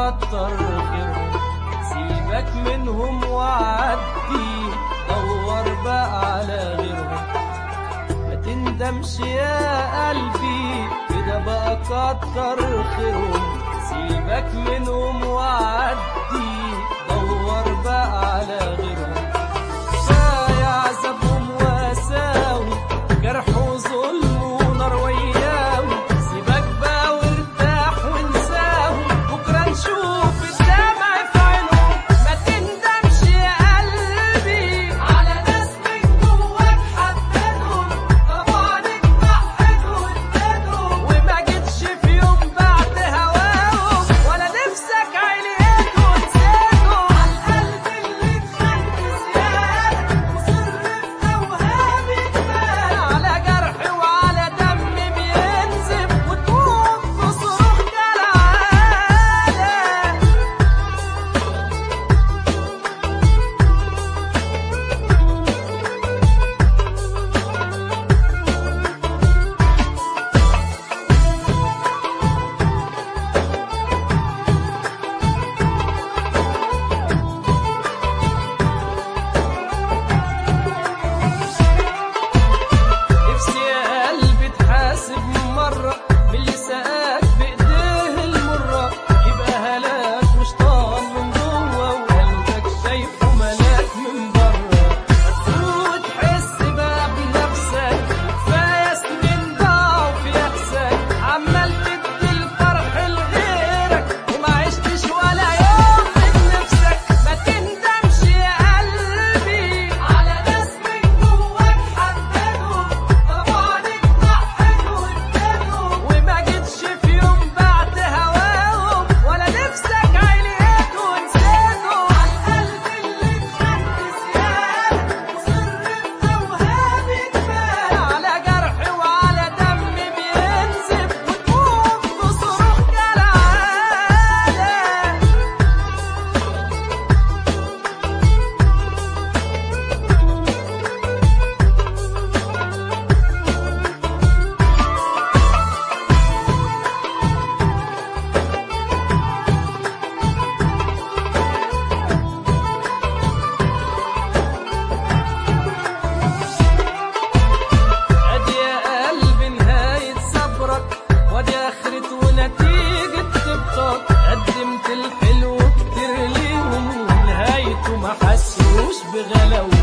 كتر خيرهم سيبك منهم وعدي دور بقى على غيرهم ما تندمش يا قلبي كده بقى كتر خيرهم سيبك منهم وعدي دور بقى على غيرهم كفاية عذابهم واساوي جرح وظلم ونار وياوي سيبك بقى وارتاح وانساوي بكرة نشوف الدمع في عينهم ما تندمش يا قلبي على ناس من جواك حبيتهم طبعا اتضحت واديتهم وما جيتش في يوم بعد هواهم ولا نفسك عليت ونسيتهم على القلب اللي اتخنت زيادة وصر في توهامي كفاية على جرح وعلى دم بينزف وتقوم في صروخ كالعادة نفسي يا قلبي تحاسب مرة باللي سقاك بإيديه المرة يبقى هلاك مش طال من جوه وقلبك شايفه ملاك من بره وتحس بقى بنفسك كفاية سنين ضاعوا في يأسك عمال تدي الفرح لغيرك وما عشتش ولا يوم من نفسك ما تندمش يا قلبي على ناس من جواك حبيتهم طبعا اتضحت واديتهم وما جيتش في يوم بعد هواهم ولا نفسك عليت ونسيتهم على القلب اللي اتخنت زيادة وصر في توهامي كفاية على جرح وعلى دم بينزف وتقوم في صروخ كالعادة ادي يا قلبي نهاية صبرك وادي اخرة ونتيجة طبطك قدمت الحلو كتير ليهم ونهايته ما حسوش بغلاوة